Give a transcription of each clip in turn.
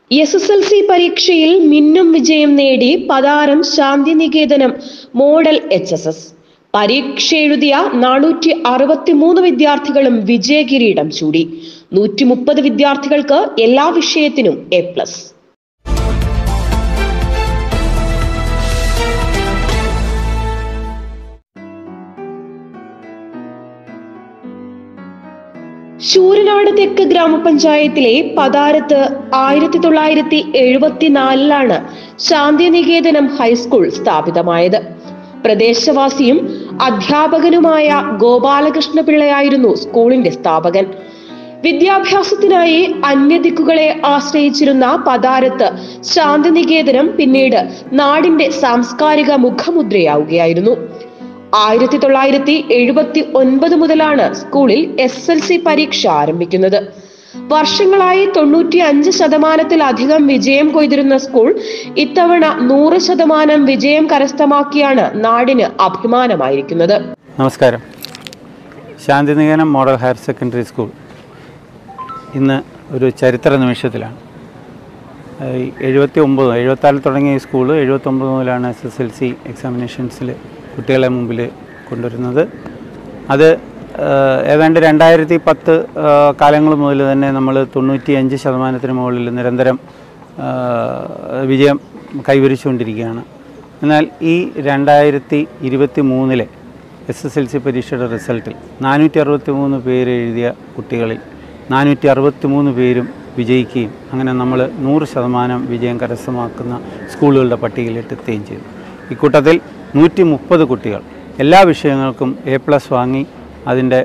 S S L C പരീക്ഷയിൽ മിന്നും വിജയം നേടി Pathaaram Santhinikethanam model H S S പരീക്ഷ എഴുതിയ നാനൂറ്റി അറുപത്തി മൂന്ന് വിദ്യാർത്ഥികളും വിജയകിരീടം ചൂടി നൂറ്റി മുപ്പത് വിദ്യാർത്ഥികൾക്ക് എല്ലാ വിഷയത്തിനും എ പ്ലസ് ശൂരനാട് തെക്ക് ഗ്രാമപഞ്ചായത്തിലെ പതാരത്ത് ആയിരത്തി തൊള്ളായിരത്തി എഴുപത്തിനാലിലാണ് ശാന്തിനികേതനം ഹൈസ്കൂൾ സ്ഥാപിതമായത് പ്രദേശവാസിയും അധ്യാപകനുമായ ഗോപാലകൃഷ്ണ പിള്ളയായിരുന്നു സ്കൂളിന്റെ സ്ഥാപകൻ വിദ്യാഭ്യാസത്തിനായി അന്യദിക്കുകളെ ആശ്രയിച്ചിരുന്ന പതാരത്ത് ശാന്തിനികേതനം പിന്നീട് നാടിന്റെ സാംസ്കാരിക മുഖമുദ്രയാവുകയായിരുന്നു ആയിരത്തി തൊള്ളായിരത്തി എഴുപത്തി ഒൻപത് മുതലാണ് സ്കൂളിൽ എസ് എൽ സി പരീക്ഷ ആരംഭിക്കുന്നത് വർഷങ്ങളായി തൊണ്ണൂറ്റി അഞ്ച് ശതമാനത്തിലധികം വിജയം കൊയ്തിരുന്ന സ്കൂൾ ഇത്തവണ നൂറ് ശതമാനം വിജയം കരസ്ഥമാക്കിയാണ് നാടിന് അഭിമാനമായിരിക്കുന്നത് നമസ്കാരം Santhinikethanam model higher secondary school ഇന്ന് ഒരു ചരിത്ര നിമിഷത്തിലാണ് എഴുപത്തി ഒമ്പത് എഴുപത്താറിൽ തുടങ്ങിയ ഈ സ്കൂൾ എഴുപത്തൊമ്പത് മുതലാണ് എസ് എസ് എൽ സി എക്സാമിനേഷൻസിൽ കുട്ടികളെ മുമ്പിൽ കൊണ്ടുവരുന്നത് അത് ഏഹ്, ഏതാണ്ട് രണ്ടായിരത്തി പത്ത് കാലങ്ങൾ മുതൽ തന്നെ നമ്മൾ തൊണ്ണൂറ്റി അഞ്ച് ശതമാനത്തിന് മുകളിൽ നിരന്തരം ഏഹ്, വിജയം കൈവരിച്ചുകൊണ്ടിരിക്കുകയാണ് എന്നാൽ ഈ രണ്ടായിരത്തി ഇരുപത്തി മൂന്നിലെ എസ് എസ് എൽ സി പരീക്ഷയുടെ റിസൾട്ടിൽ നാനൂറ്റി അറുപത്തി മൂന്ന് പേര് എഴുതിയ കുട്ടികളിൽ നാനൂറ്റി അറുപത്തി മൂന്ന് പേരും വിജയിക്കുകയും അങ്ങനെ നമ്മൾ നൂറ് ശതമാനം വിജയം കരസ്ഥമാക്കുന്ന സ്കൂളുകളുടെ പട്ടികയിലിട്ട് എത്തുകയും ചെയ്തു ഇക്കൂട്ടത്തിൽ നൂറ്റി മുപ്പത് കുട്ടികൾ എല്ലാ വിഷയങ്ങൾക്കും എ പ്ലസ് വാങ്ങി അതിൻ്റെ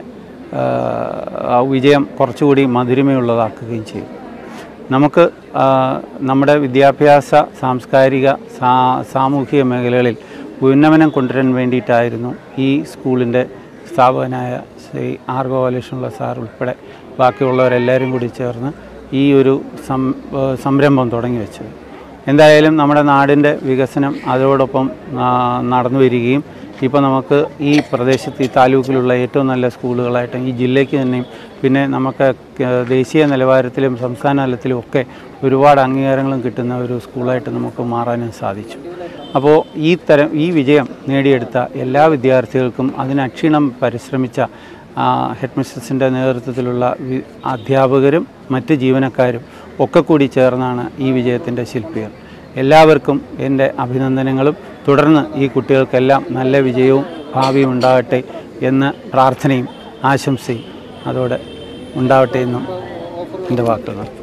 ആ വിജയം കുറച്ചുകൂടി മധുരിമയുള്ളതാക്കുകയും ചെയ്തു നമുക്ക് ആ, നമ്മുടെ വിദ്യാഭ്യാസ സാംസ്കാരിക സാ സാമൂഹിക മേഖലകളിൽ ഉന്നമനം കൊണ്ടുവരാൻ വേണ്ടിയിട്ടായിരുന്നു ഈ സ്കൂളിൻ്റെ സ്ഥാപകനായ ശ്രീ ആർ ഗോപാലകൃഷ്ണപിള്ള സാർ ഉൾപ്പെടെ ബാക്കിയുള്ളവരെല്ലാവരും കൂടി ചേർന്ന് ഈ ഒരു സം ആ, സംരംഭം തുടങ്ങി വെച്ചത് എന്തായാലും നമ്മുടെ നാടിൻ്റെ വികസനം അതോടൊപ്പം ആ, നടന്നു വരികയും ഇപ്പോൾ നമുക്ക് ഈ പ്രദേശത്ത് ഈ താലൂക്കിലുള്ള ഏറ്റവും നല്ല സ്കൂളുകളായിട്ട് ഈ ജില്ലയ്ക്ക് തന്നെയും പിന്നെ നമുക്ക് ക- ദേശീയ നിലവാരത്തിലും സംസ്ഥാന തലത്തിലും ഒക്കെ ഒരുപാട് അംഗീകാരങ്ങളും കിട്ടുന്ന ഒരു സ്കൂളായിട്ട് നമുക്ക് മാറാനും സാധിച്ചു അപ്പോൾ ഈ തരം ഈ വിജയം നേടിയെടുത്ത എല്ലാ വിദ്യാർത്ഥികൾക്കും അതിന് അക്ഷീണം പരിശ്രമിച്ച ഹെഡ് മിസ്ട്രസിൻ്റെ നേതൃത്വത്തിലുള്ള വി- അധ്യാപകരും മറ്റ് ജീവനക്കാരും ഒക്കെ കൂടി ചേർന്നാണ് ഈ വിജയത്തിൻ്റെ ശില്പികൾ എല്ലാവർക്കും എൻ്റെ അഭിനന്ദനങ്ങളും തുടർന്ന് ഈ കുട്ടികൾക്കെല്ലാം നല്ല വിജയവും ഭാവിയും ഉണ്ടാകട്ടെ എന്ന് പ്രാർത്ഥനയും ആശംസയും അതോടെ ഉണ്ടാവട്ടെ എന്നും എൻ്റെ വാക്കുകൾ നടത്തുന്നു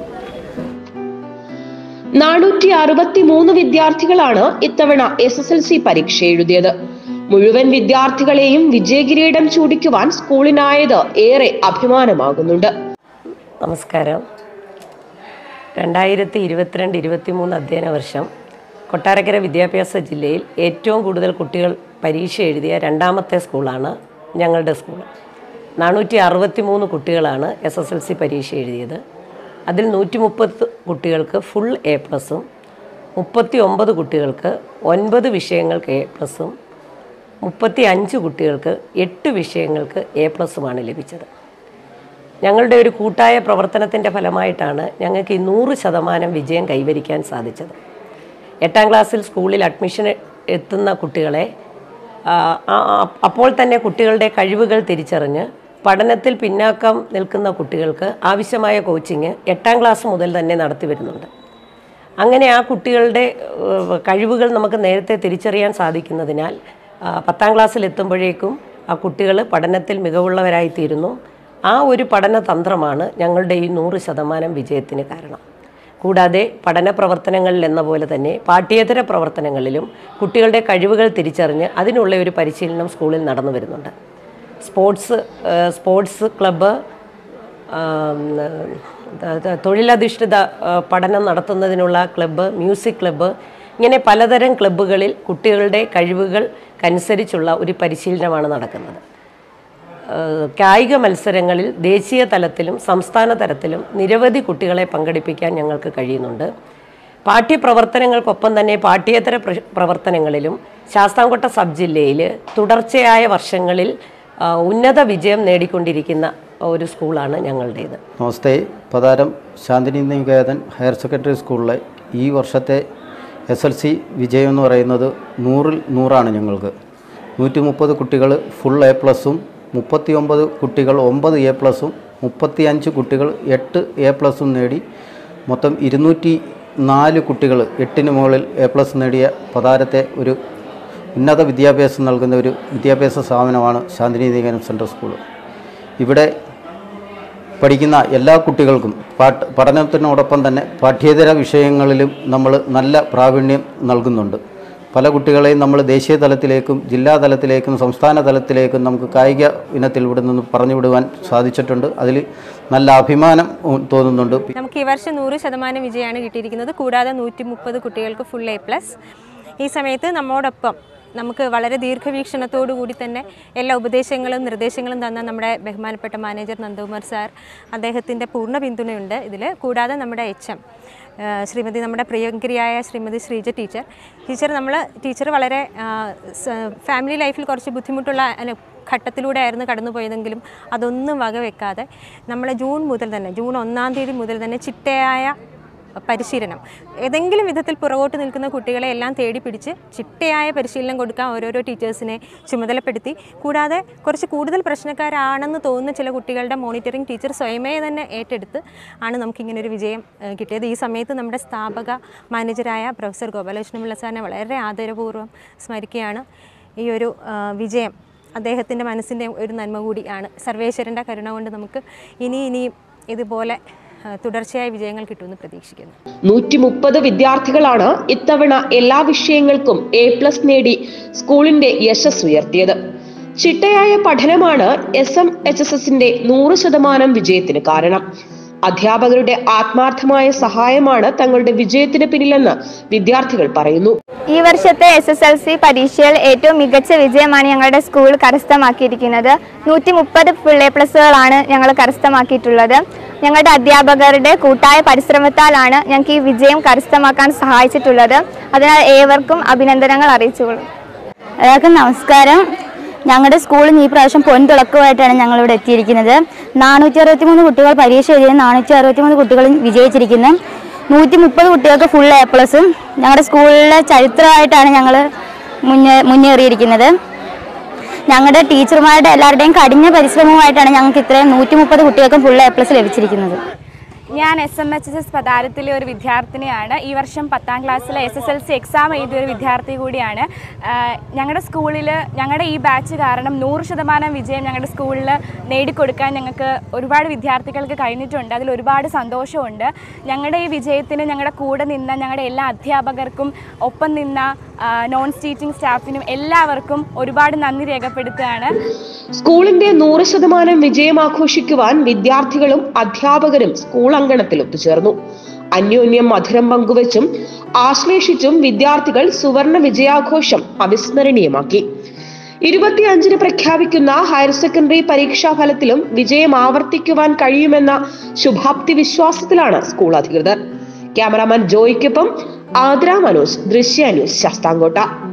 നാനൂറ്റി അറുപത്തി മൂന്ന് വിദ്യാർത്ഥികളാണ് ഇത്തവണ എസ് എസ് എൽ സി പരീക്ഷ എഴുതിയത് മുഴുവൻ വിദ്യാർത്ഥികളെയും വിജയകിരീടം ചൂടിക്കുവാൻ സ്കൂളിനായത് ഏറെ അഭിമാനമാകുന്നുണ്ട് നമസ്കാരം രണ്ടായിരത്തി ഇരുപത്തിരണ്ട് ഇരുപത്തിമൂന്ന് അധ്യയന വർഷം കൊട്ടാരക്കര വിദ്യാഭ്യാസ ജില്ലയിൽ ഏറ്റവും കൂടുതൽ കുട്ടികൾ പരീക്ഷ എഴുതിയ രണ്ടാമത്തെ സ്കൂളാണ് ഞങ്ങളുടെ സ്കൂൾ നാനൂറ്റി അറുപത്തി മൂന്ന് കുട്ടികളാണ് എസ് എസ് എൽ സി പരീക്ഷ എഴുതിയത് അതിൽ നൂറ്റി മുപ്പത് കുട്ടികൾക്ക് ഫുൾ എ പ്ലസും മുപ്പത്തി ഒമ്പത് കുട്ടികൾക്ക് ഒൻപത് വിഷയങ്ങൾക്ക് എ പ്ലസും മുപ്പത്തി അഞ്ച് കുട്ടികൾക്ക് എട്ട് വിഷയങ്ങൾക്ക് എ പ്ലസുമാണ് ലഭിച്ചത് ഞങ്ങളുടെ ഒരു കൂട്ടായ പ്രവർത്തനത്തിൻ്റെ ഫലമായിട്ടാണ് ഞങ്ങൾക്ക് ഈ നൂറ് ശതമാനം വിജയം കൈവരിക്കാൻ സാധിച്ചത് എട്ടാം ക്ലാസ്സിൽ സ്കൂളിൽ അഡ്മിഷൻ എത്തുന്ന കുട്ടികളെ ആ, ആ, ആ- അപ്പോൾ തന്നെ കുട്ടികളുടെ കഴിവുകൾ തിരിച്ചറിഞ്ഞ് പഠനത്തിൽ പിന്നാക്കം നിൽക്കുന്ന കുട്ടികൾക്ക് ആവശ്യമായ കോച്ചിങ് എട്ടാം ക്ലാസ് മുതൽ തന്നെ നടത്തി വരുന്നുണ്ട് അങ്ങനെ ആ കുട്ടികളുടെ ഏഹ്, കഴിവുകൾ നമുക്ക് നേരത്തെ തിരിച്ചറിയാൻ സാധിക്കുന്നതിനാൽ ആ, പത്താം ക്ലാസ്സിൽ എത്തുമ്പോഴേക്കും ആ കുട്ടികൾ പഠനത്തിൽ മികവുള്ളവരായി തീരുന്നു ആ ഒരു പഠന തന്ത്രമാണ് ഞങ്ങളുടെ ഈ നൂറ് ശതമാനം വിജയത്തിന് കാരണം കൂടാതെ പഠന പ്രവർത്തനങ്ങളിൽ എന്ന പോലെ തന്നെ പാഠ്യേതര പ്രവർത്തനങ്ങളിലും കുട്ടികളുടെ കഴിവുകൾ തിരിച്ചറിഞ്ഞ് അതിനുള്ള ഒരു പരിശീലനം സ്കൂളിൽ നടന്നു വരുന്നുണ്ട് സ്പോർട്സ് ഏഹ്, സ്പോർട്സ് ക്ലബ്ബ് ആം, ത- ത- തൊഴിലധിഷ്ഠിത ആ, പഠനം നടത്തുന്നതിനുള്ള ക്ലബ്ബ് മ്യൂസിക് ക്ലബ്ബ് ഇങ്ങനെ പലതരം ക്ലബ്ബുകളിൽ കുട്ടികളുടെ കഴിവുകൾക്കനുസരിച്ചുള്ള ഒരു പരിശീലനമാണ് നടക്കുന്നത് ഏഹ് കായിക മത്സരങ്ങളിൽ ദേശീയ തലത്തിലും സംസ്ഥാന തലത്തിലും നിരവധി കുട്ടികളെ പങ്കെടുപ്പിക്കാൻ ഞങ്ങൾക്ക് കഴിയുന്നുണ്ട് പാഠ്യപ്രവർത്തനങ്ങൾക്കൊപ്പം തന്നെ പാഠ്യേതര പ്ര- പ്രവർത്തനങ്ങളിലും ശാസ്താംകോട്ട സബ് ജില്ലയിൽ തുടർച്ചയായ വർഷങ്ങളിൽ ആ, ഉന്നത വിജയം നേടിക്കൊണ്ടിരിക്കുന്ന ഒരു സ്കൂളാണ് ഞങ്ങളുടേത് namaste Pathaaram Shantiniketan higher secondary സ്കൂളിലെ ഈ വർഷത്തെ എസ് എൽ സി വിജയം എന്ന് പറയുന്നത് നൂറിൽ നൂറാണ് ഞങ്ങൾക്ക് നൂറ്റി മുപ്പത് കുട്ടികൾ ഫുൾ എ പ്ലസും മുപ്പത്തി ഒമ്പത് കുട്ടികൾ ഒമ്പത് എ പ്ലസും മുപ്പത്തി അഞ്ച് കുട്ടികൾ എട്ട് എ പ്ലസും നേടി മൊത്തം ഇരുന്നൂറ്റി നാല് കുട്ടികൾ എട്ടിന് മുകളിൽ എ പ്ലസ് നേടിയ പതാരത്തെ ഒരു ഉന്നത വിദ്യാഭ്യാസം നൽകുന്ന ഒരു വിദ്യാഭ്യാസ സ്ഥാപനമാണ് ശാന്തിനി നികേതൻ സെൻട്രൽ സ്കൂൾ ഇവിടെ പഠിക്കുന്ന എല്ലാ കുട്ടികൾക്കും പാഠ പഠനത്തിനോടൊപ്പം തന്നെ പാഠ്യേതര വിഷയങ്ങളിലും നമ്മൾ നല്ല പ്രാവീണ്യം നൽകുന്നുണ്ട് പല കുട്ടികളെയും നമ്മൾ ദേശീയ തലത്തിലേക്കും ജില്ലാ തലത്തിലേക്കും സംസ്ഥാന തലത്തിലേക്കും നമുക്ക് കായിക ഇനത്തിൽ ഇവിടെ നിന്ന് പറഞ്ഞു വിടുവാൻ സാധിച്ചിട്ടുണ്ട് അതിൽ നല്ല അഭിമാനം ഉം, തോന്നുന്നുണ്ട് നമുക്ക് ഈ വർഷം നൂറ് ശതമാനം വിജയമാണ് കിട്ടിയിരിക്കുന്നത് കൂടാതെ നൂറ്റി മുപ്പത് കുട്ടികൾക്ക് ഫുൾ എ പ്ലസ് ഈ സമയത്ത് നമ്മോടൊപ്പം നമുക്ക് വളരെ ദീർഘവീക്ഷണത്തോടു കൂടി തന്നെ എല്ലാ ഉപദേശങ്ങളും നിർദ്ദേശങ്ങളും തന്ന നമ്മുടെ ബഹുമാനപ്പെട്ട മാനേജർ നന്ദകുമാർ സാർ അദ്ദേഹത്തിൻ്റെ പൂർണ്ണ പിന്തുണയുണ്ട് ഇതിൽ കൂടാതെ നമ്മുടെ എച്ച് എം ശ്രീമതി നമ്മുടെ പ്രിയങ്കരിയായ ശ്രീമതി ശ്രീജ ടീച്ചർ ടീച്ചർ നമ്മൾ ടീച്ചർ വളരെ ആ, സ- ഫാമിലി ലൈഫിൽ കുറച്ച് ബുദ്ധിമുട്ടുള്ള അല്ല, ഘട്ടത്തിലൂടെ ആയിരുന്നു കടന്നുപോയതെങ്കിലും അതൊന്നും വകവെക്കാതെ നമ്മൾ ജൂൺ മുതൽ തന്നെ ജൂൺ ഒന്നാം തീയതി മുതൽ തന്നെ ചിട്ടയായ പരിശീലനം ഏതെങ്കിലും വിധത്തിൽ പുറകോട്ട് നിൽക്കുന്ന കുട്ടികളെ എല്ലാം തേടി പിടിച്ച് ചിട്ടയായ പരിശീലനം കൊടുക്കാൻ ഓരോരോ ടീച്ചേഴ്സിനെ ചുമതലപ്പെടുത്തി കൂടാതെ കുറച്ച് കൂടുതൽ പ്രശ്നക്കാരാണെന്ന് തോന്നുന്ന ചില കുട്ടികളുടെ മോണിറ്ററിംഗ് ടീച്ചർ സ്വയമേ തന്നെ ഏറ്റെടുത്ത് ആണ് നമുക്കിങ്ങനെ ഒരു വിജയം ഏഹ്, കിട്ടിയത് ഈ സമയത്ത് നമ്മുടെ സ്ഥാപക മാനേജരായ പ്രൊഫസർ ഗോപാലകൃഷ്ണപിള്ള സാറിനെ വളരെ ആദരപൂർവ്വം സ്മരിക്കുകയാണ് ഈ ഒരു ആ, വിജയം അദ്ദേഹത്തിൻ്റെ മനസ്സിൻ്റെ ഒരു നന്മ കൂടിയാണ് സർവേശ്വരൻ്റെ കരുണ കൊണ്ട് നമുക്ക് ഇനി ഇനിയും ഇതുപോലെ ആ, തുടർച്ചയായ വിജയങ്ങൾ കിട്ടുമെന്ന് പ്രതീക്ഷിക്കുന്നു നൂറ്റി മുപ്പത് വിദ്യാർത്ഥികളാണ് ഇത്തവണ എല്ലാ വിഷയങ്ങൾക്കും എ പ്ലസ് നേടി സ്കൂളിന്റെ യശസ് ഉയർത്തിയത് ചിട്ടയായ പഠനമാണ് എസ് എം എച്ച് എസ് എസിന്റെ നൂറ് ശതമാനം വിജയത്തിന് കാരണം അധ്യാപകരുടെ ആത്മാർത്ഥമായ സഹായമാണ് തങ്ങളുടെ വിജയത്തിന് പിന്നിലെന്ന് വിദ്യാർത്ഥികൾ പറയുന്നു ഈ വർഷത്തെ എസ് എസ് എൽ സി പരീക്ഷയിൽ ഏറ്റവും മികച്ച വിജയമാണ് ഞങ്ങളുടെ സ്കൂൾ കരസ്ഥമാക്കിയിരിക്കുന്നത് നൂറ്റി മുപ്പത് ഫുൾ എ പ്ലസുകളാണ് ഞങ്ങൾ കരസ്ഥമാക്കിയിട്ടുള്ളത് ഞങ്ങളുടെ അധ്യാപകരുടെ കൂട്ടായ പരിശ്രമത്താലാണ് ഞങ്ങൾക്ക് ഈ വിജയം കരസ്ഥമാക്കാൻ സഹായിച്ചിട്ടുള്ളത് അതിനാൽ ഏവർക്കും അഭിനന്ദനങ്ങൾ അറിയിച്ചുകൊള്ളും എല്ലാവർക്കും നമസ്കാരം ഞങ്ങളുടെ സ്കൂളിൽ ഈ പ്രാവശ്യം പൊൻതുളക്കമായിട്ടാണ് ഞങ്ങളിവിടെ എത്തിയിരിക്കുന്നത് നാനൂറ്റി അറുപത്തി മൂന്ന് കുട്ടികൾ പരീക്ഷ എഴുതിയ നാനൂറ്റി അറുപത്തി മൂന്ന് കുട്ടികളും വിജയിച്ചിരിക്കുന്നു നൂറ്റി മുപ്പത് കുട്ടികൾക്ക് ഫുൾ എ പ്ലസും ഞങ്ങളുടെ സ്കൂളിലെ ചരിത്രമായിട്ടാണ് ഞങ്ങൾ മുന്നേ മുന്നേറിയിരിക്കുന്നത് ഞങ്ങളുടെ ടീച്ചർമാരുടെ എല്ലാവരുടെയും കഠിന പരിശ്രമവുമായിട്ടാണ് ഞങ്ങൾക്ക് ഇത്രയും നൂറ്റി മുപ്പത് കുട്ടികൾക്കും ഫുൾ എ പ്ലസ് ലഭിച്ചിരിക്കുന്നത് ഞാൻ എസ് എം എച്ച് എസ് പതാരത്തിലെ ഒരു വിദ്യാർത്ഥിനിയാണ് ഈ വർഷം പത്താം ക്ലാസ്സിലെ S S L C exam എഴുതിയ ഒരു വിദ്യാർത്ഥി കൂടിയാണ് ആഹ് ഞങ്ങളുടെ സ്കൂളിൽ ഞങ്ങളുടെ ഈ ബാച്ച് കാരണം നൂറ് ശതമാനം വിജയം ഞങ്ങളുടെ സ്കൂളിൽ നേടിക്കൊടുക്കാൻ ഞങ്ങൾക്ക് ഒരുപാട് വിദ്യാർത്ഥികൾക്ക് കഴിഞ്ഞിട്ടുണ്ട് അതിൽ ഒരുപാട് സന്തോഷമുണ്ട് ഞങ്ങളുടെ ഈ വിജയത്തിന് ഞങ്ങളുടെ കൂടെ നിന്ന ഞങ്ങളുടെ എല്ലാ അധ്യാപകർക്കും ഒപ്പം നിന്ന നോൺ ടീച്ചിങ് സ്റ്റാഫിനും എല്ലാവർക്കും ഒരുപാട് നന്ദി രേഖപ്പെടുത്തുകയാണ് സ്കൂളിന്റെ നൂറ് ശതമാനം വിജയം ആഘോഷിക്കുവാൻ വിദ്യാർത്ഥികളും അധ്യാപകരും സ്കൂൾ അങ്കണത്തിൽ ഒത്തുചേർന്നു അന്യോന്യം മധുരം പങ്കുവച്ചും ആശ്ലേഷിച്ചും വിദ്യാർത്ഥികൾ സുവർണ വിജയാഘോഷം അവിസ്മരണീയമാക്കി ഇരുപത്തിയഞ്ചിന് പ്രഖ്യാപിക്കുന്ന ഹയർ സെക്കൻഡറി പരീക്ഷാ ഫലത്തിലും വിജയം ആവർത്തിക്കുവാൻ കഴിയുമെന്ന ശുഭാപ്തി വിശ്വാസത്തിലാണ് സ്കൂൾ അധികൃതർ ക്യാമറാമാൻ ജോയ്ക്കൊപ്പം ആദ്ര മനോജ് ദൃശ്യ ന്യൂസ് ശാസ്താംകോട്ട